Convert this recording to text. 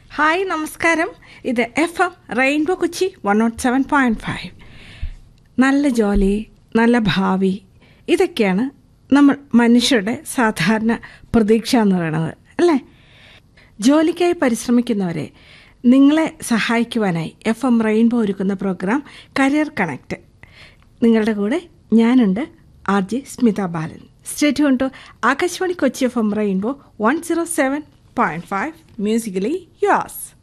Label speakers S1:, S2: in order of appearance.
S1: hi നമസ്കാരം ഇത് F M rainbow Kochi one nought seven point five നല്ല ജോലി നല്ല ഭാവി ഇതൊക്കെയാണ് നമ്മൾ മനുഷ്യരുടെ സാധാരണ പ്രതീക്ഷ എന്ന് പറയുന്നത് അല്ലേ ജോലിക്കായി പരിശ്രമിക്കുന്നവരെ നിങ്ങളെ സഹായിക്കുവാനായി എഫ് എം റെയിൻബോ ഒരുക്കുന്ന പ്രോഗ്രാം കരിയർ കണക്റ്റ് നിങ്ങളുടെ കൂടെ ഞാനുണ്ട് R J Smitha Balan state കൊണ്ട് Akashvani Kochi F M rainbow one zero seven point five musically യുവാസ്